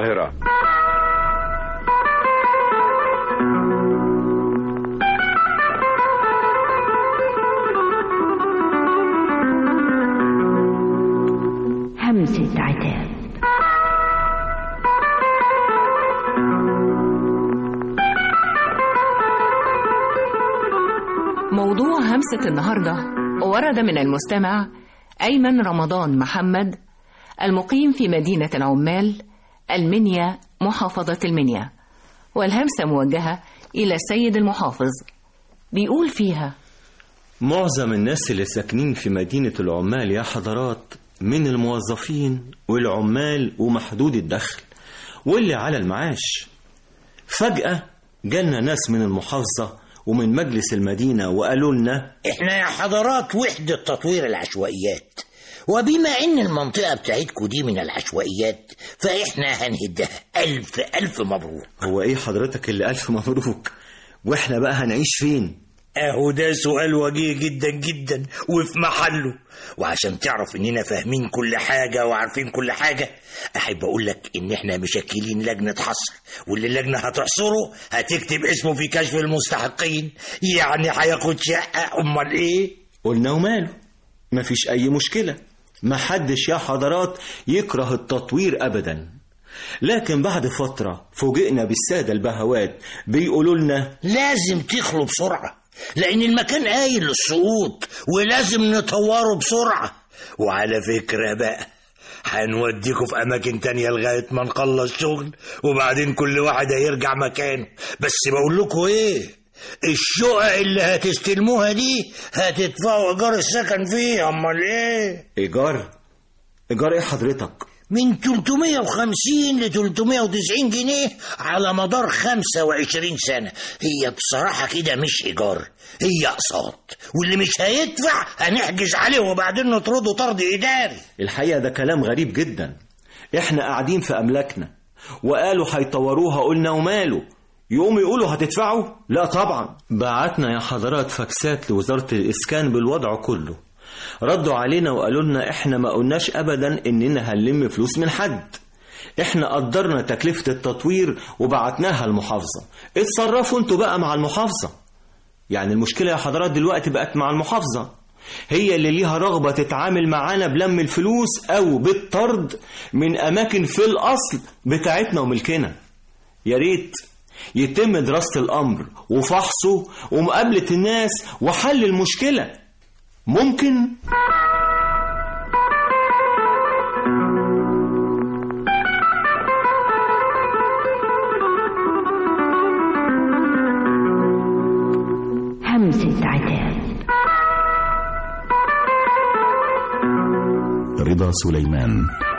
القاهرة همسة عتاب موضوع همسة النهاردة ورد من المستمع أيمن رمضان محمد المقيم في مدينة العمال المنيا محافظة المنيا والهمسة موجهة إلى السيد المحافظ بيقول فيها معظم الناس اللي ساكنين في مدينة العمال يا حضرات من الموظفين والعمال ومحدود الدخل واللي على المعاش فجأة جالنا ناس من المحافظة ومن مجلس المدينة وقالوا لنا احنا يا حضرات وحدة تطوير العشوائيات وبما ان المنطقة بتاعتكم دي من العشوائيات فاحنا هنهدها الف الف مبروك هو ايه حضرتك اللي ألف مبروك واحنا بقى هنعيش فين اهو ده سؤال وجيه جدا جدا وفي محله وعشان تعرف اننا فاهمين كل حاجة وعارفين كل حاجة احب اقول لك ان احنا مشكلين لجنة حصر واللي اللجنة هتحصره هتكتب اسمه في كشف المستحقين يعني هياخد شقة امال ايه قلنا وماله مفيش أي مشكلة محدش يا حضرات يكره التطوير أبدا لكن بعد فترة فوجئنا بالسادة البهوات بيقولوا لنا لازم تخلوا بسرعة لأن المكان قايل للسقوط ولازم نطوره بسرعة وعلى فكرة بقى هنوديكوا في أماكن تانية لغاية ما نخلص شغل وبعدين كل واحد هيرجع مكانه بس بقول لكم إيه الشقق اللي هتستلموها دي هتدفعوا إيجار السكن فيها أمال إيه إيجار إيجار إيه حضرتك من 350 ل 390 جنيه على مدار 25 سنة هي بصراحة كده مش إيجار هي أقساط واللي مش هيدفع هنحجز عليه وبعدين نطرده طرد إداري الحقيقة ده كلام غريب جدا احنا قاعدين في أملاكنا وقالوا هيطوروها قلنا وماله يقوموا يقولوا هتدفعوا لا طبعا بعتنا يا حضرات فاكسات لوزارة الإسكان بالوضع كله ردوا علينا وقالوا لنا احنا ما قلناش ابدا اننا هنلم فلوس من حد احنا قدرنا تكلفة التطوير وبعتناها المحافظة اتصرفوا انتوا بقى مع المحافظة يعني المشكلة يا حضرات دلوقتي بقت مع المحافظة هي اللي ليها رغبة تتعامل معانا بلم الفلوس او بالطرد من اماكن في الاصل بتاعتنا وملكنا يا ريت يتم دراسة الامر وفحصه ومقابلة الناس وحل المشكلة ممكن همسة عتاب رضا سليمان